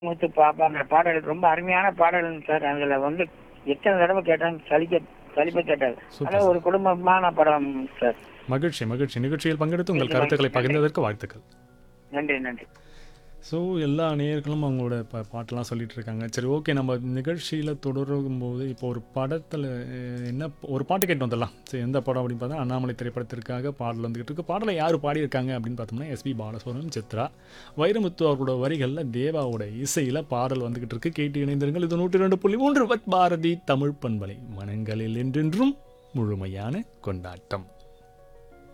முத்து பாப்பா அந்த பாடல் ரொம்ப அருமையான பாடல் சார் அதுல வந்து எத்தனை தடவை கேட்டாங்க சலிக்க சலிப்ப கேட்டாரு சூப்பர் அதான் ஒரு குடும்பமான படம் சார் மகிழ்ச்சி மகிழ்ச்சி நிகழ்ச்சியில் பங்கெடுத்து உங்கள் கருத்துக்களை பகிர்ந்ததற்கு வாழ்த்துக்கள் நன்றி நன்றி ஸோ எல்லா நேயர்களும் அவங்களோட ப பாட்டெல்லாம் சொல்லிட்டு இருக்காங்க சரி ஓகே நம்ம நிகழ்ச்சியில் தொடரும் போது இப்போ ஒரு படத்தில் என்ன ஒரு பாட்டு கேட்டு வந்துடலாம் சரி எந்த படம் அப்படின்னு பார்த்தா அண்ணாமலை திரைப்படத்திற்காக பாடல் வந்துகிட்டு இருக்கு பாடலை யார் பாடியிருக்காங்க அப்படின்னு பார்த்தோம்னா எஸ்பி பாலசுப்ரமணியம் சித்ரா வைரமுத்து அவர்களோட வரிகளில் தேவாவோட இசையில் பாடல் வந்துகிட்டு இருக்கு கேட்டு இணைந்திருங்கள் இது நூற்றி ரெண்டு புள்ளி மூன்று பாரதி தமிழ் பண்பலை மனங்களில் என்றென்றும் முழுமையான கொண்டாட்டம்